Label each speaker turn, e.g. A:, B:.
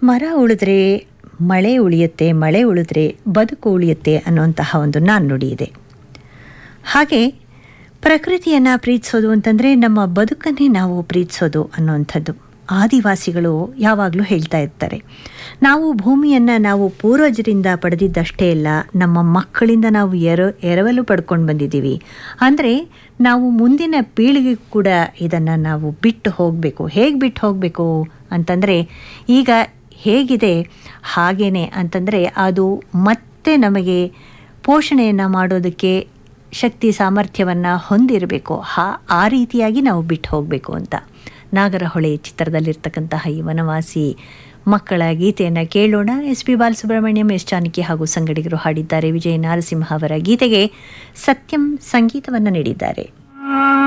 A: ಮರ ಉಳಿದ್ರೆ ಮಳೆ ಉಳಿಯುತ್ತೆ ಮಳೆ ಉಳಿದ್ರೆ ಬದುಕು ಉಳಿಯುತ್ತೆ ಅನ್ನುವಂತಹ ಒಂದು ನಾಣ್ಣುಡಿ ಇದೆ ಹಾಗೆ ಪ್ರಕೃತಿಯನ್ನು ಪ್ರೀತಿಸೋದು ಅಂತಂದರೆ ನಮ್ಮ ಬದುಕನ್ನೇ ನಾವು ಪ್ರೀತಿಸೋದು ಅನ್ನುವಂಥದ್ದು ಆದಿವಾಸಿಗಳು ಯಾವಾಗಲೂ ಹೇಳ್ತಾ ಇರ್ತಾರೆ ನಾವು ಭೂಮಿಯನ್ನು ನಾವು ಪೂರ್ವಜರಿಂದ ಪಡೆದಿದ್ದಷ್ಟೇ ಅಲ್ಲ ನಮ್ಮ ಮಕ್ಕಳಿಂದ ನಾವು ಎರ ಎರವಲು ಪಡ್ಕೊಂಡು ಬಂದಿದ್ದೀವಿ ಅಂದರೆ ನಾವು ಮುಂದಿನ ಪೀಳಿಗೆಗೂ ಕೂಡ ಇದನ್ನು ನಾವು ಬಿಟ್ಟು ಹೋಗಬೇಕು ಹೇಗೆ ಬಿಟ್ಟು ಹೋಗಬೇಕು ಅಂತಂದರೆ ಈಗ ಹೇಗಿದೆ ಹಾಗೇನೆ ಅಂತಂದರೆ ಅದು ಮತ್ತೆ ನಮಗೆ ಪೋಷಣೆಯನ್ನು ಮಾಡೋದಕ್ಕೆ ಶಕ್ತಿ ಸಾಮರ್ಥ್ಯವನ್ನು ಹೊಂದಿರಬೇಕು ಹಾ ಆ ರೀತಿಯಾಗಿ ನಾವು ಬಿಟ್ಟು ಹೋಗಬೇಕು ಅಂತ ನಾಗರಹೊಳೆ ಚಿತ್ರದಲ್ಲಿರ್ತಕ್ಕಂತಹ ಈ ವನವಾಸಿ ಮಕ್ಕಳ ಗೀತೆಯನ್ನು ಕೇಳೋಣ S P Balasubrahmanyam S Janaki ಹಾಗೂ ಸಂಗಡಿಗರು ಹಾಡಿದ್ದಾರೆ ವಿಜಯ ನಾರಸಿಂಹ ಅವರ ಗೀತೆಗೆ ಸತ್ಯಂ ಸಂಗೀತವನ್ನು ನೀಡಿದ್ದಾರೆ